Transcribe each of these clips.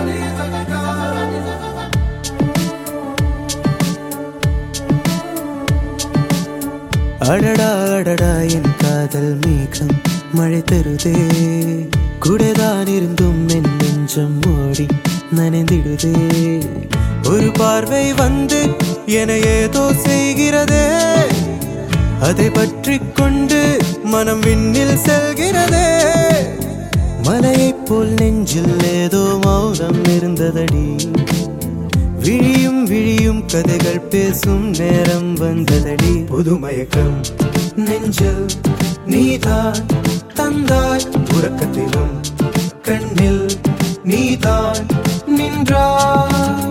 அடடா அடடா என் காதல் மேகம் மழை தருதே கூடதான் இருந்தும் என் நெஞ்சம் ஓடி நனைந்திடுதே ஒரு பார்வை வந்து என ஏதோ செய்கிறதே அதை பற்றி கொண்டு மனம் விண்ணில் செல்கிறதே மலையைப் போல் நெஞ்சில் ஏதோ மௌனம் இருந்ததடி விழியும் விழியும் கதைகள் பேசும் நேரம் வந்ததடி புது மயக்கம் நெஞ்சில் நீதான் தந்தாய் உறக்கத்திலும் கண்ணில் நீதான் நின்றாய்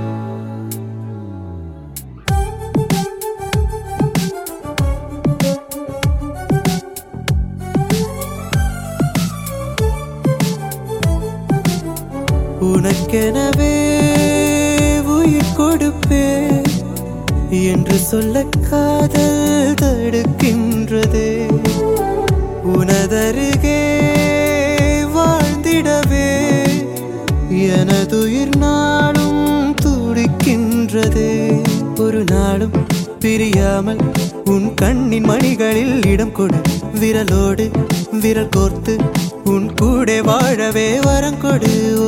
உனக்கெனவே உயிர் கொடுப்பேன் என்று சொல்ல காதல் தடுக்கின்றதே உனதருகே வாழ்ந்திடவே எனதுயிர் நாளும் துடிக்கின்றதே ஒரு நாளும் பிரியாமல் உன் கண்ணின் மணிகளில் இடம் கொடு விரலோடு விரல் கோர்த்து உன் கூட வாழவே வரம் கொடு